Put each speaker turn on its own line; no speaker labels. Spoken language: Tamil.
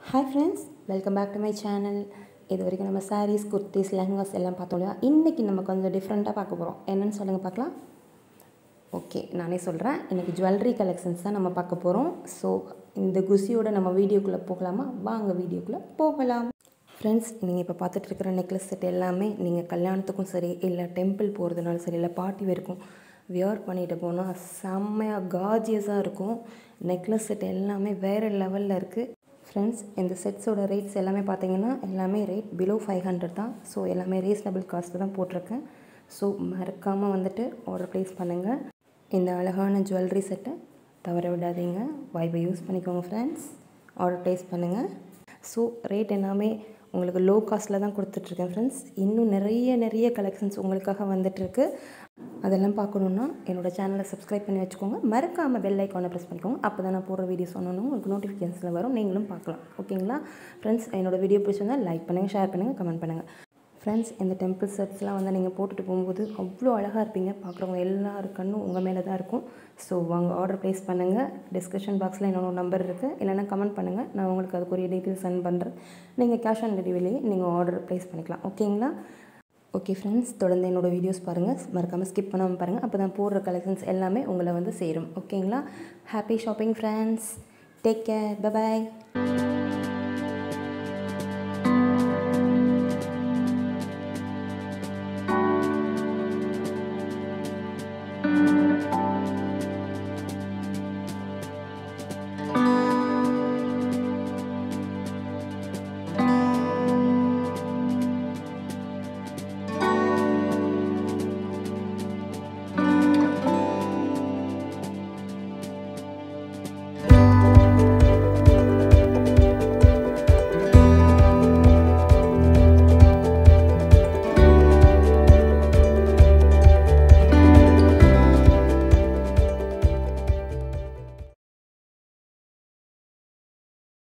hi friends welcome back to my channel இது வரைக்கும் நம்ம சாரீஸ் குர்த்திஸ் லெஹங்காஸ் எல்லாம் பார்த்தோம் இல்லையா இன்றைக்கி நம்ம கொஞ்சம் டிஃப்ரெண்ட்டாக பார்க்க போகிறோம் என்னென்னு சொல்லுங்கள் பார்க்கலாம் ஓகே நானே சொல்கிறேன் இன்றைக்கி ஜுவல்லரி கலெக்ஷன்ஸ் தான் நம்ம பார்க்க போகிறோம் ஸோ இந்த குசியோட நம்ம வீடியோக்குள்ளே போகலாமா வாங்க வீடியோக்குள்ளே போகலாம் ஃப்ரெண்ட்ஸ் நீங்கள் இப்போ பார்த்துட்டு இருக்கிற நெக்லஸ் செட் எல்லாமே நீங்கள் கல்யாணத்துக்கும் சரி இல்லை டெம்பிள் போகிறதுனாலும் சரி இல்லை பார்ட்டி வரைக்கும் வியர் பண்ணிட்டு போனால் செம்மையாக காஜியஸாக இருக்கும் நெக்லஸ் செட் எல்லாமே வேறு லெவலில் இருக்குது ஃப்ரெண்ட்ஸ் இந்த செட்ஸோட ரேட்ஸ் எல்லாமே பார்த்தீங்கன்னா எல்லாமே ரேட் பிலோ ஃபைவ் ஹண்ட்ரட் தான் ஸோ எல்லாமே ரீசனபிள் காஸ்ட்டு தான் போட்டிருக்கேன் ஸோ மறக்காமல் வந்துட்டு ஆர்டர் ப்ளேஸ் பண்ணுங்கள் இந்த அழகான ஜுவல்லரி செட்டை தவற விடாதீங்க வாய்ப்பை யூஸ் பண்ணிக்கோங்க ஃப்ரெண்ட்ஸ் ஆர்டர் ப்ளேஸ் பண்ணுங்கள் ஸோ ரேட் எல்லாமே உங்களுக்கு லோ காஸ்ட்டில் தான் கொடுத்துட்ருக்கேன் ஃப்ரெண்ட்ஸ் இன்னும் நிறைய நிறைய கலெக்ஷன்ஸ் உங்களுக்காக வந்துட்டுருக்கு அதெல்லாம் பார்க்கணுன்னா என்னோடய சேனலை சப்ஸ்கிரைப் பண்ணி வச்சுக்கோங்க மறக்காமல் பெல் ஐக்கானை ப்ரெஸ் பண்ணிக்கோங்க அப்போ தான் நான் போடுற வீடியோஸ் சொன்னோன்னு உங்களுக்கு நோட்டிஃபிகேஷனில் வரும் நீங்களும் பார்க்கலாம் ஓகேங்களா ஃப்ரெண்ட்ஸ் என்னோடய வீடியோ பிடிச்சிருந்தால் லைக் பண்ணுங்கள் ஷேர் பண்ணுங்கள் கமெண்ட் பண்ணுங்கள் ஃப்ரெண்ட்ஸ் இந்த டெம்பிள் செட்ஸ்லாம் வந்து நீங்கள் போட்டுட்டு போகும்போது அவ்வளோ அழகாக இருப்பீங்க பார்க்குறவங்க எல்லாரு கண்ணும் உங்கள் மேலே தான் இருக்கும் ஸோ வாங்க ஆர்டர் ப்ளேஸ் பண்ணுங்கள் டிஸ்கிரிப்ஷன் பாக்ஸில் என்னோட நம்பர் இருக்குது இல்லைனா கமெண்ட் பண்ணுங்கள் நான் உங்களுக்கு அதுக்குரிய டீட்டெயில்ஸ் சென்ட் பண்ணுறேன் நீங்கள் கேஷ் ஆன் டெலிவரிலேயே நீங்கள் ஆர்டர் ப்ளேஸ் பண்ணிக்கலாம் ஓகேங்களா ஓகே ஃப்ரெண்ட்ஸ் தொடர்ந்து என்னோடய வீடியோஸ் பாருங்கள் மறக்காமல் ஸ்கிப் பண்ணாமல் பாருங்கள் அப்போ தான் போடுற கலெக்ஷன்ஸ் எல்லாமே உங்களை வந்து சேரும் ஓகேங்களா happy shopping friends take care bye bye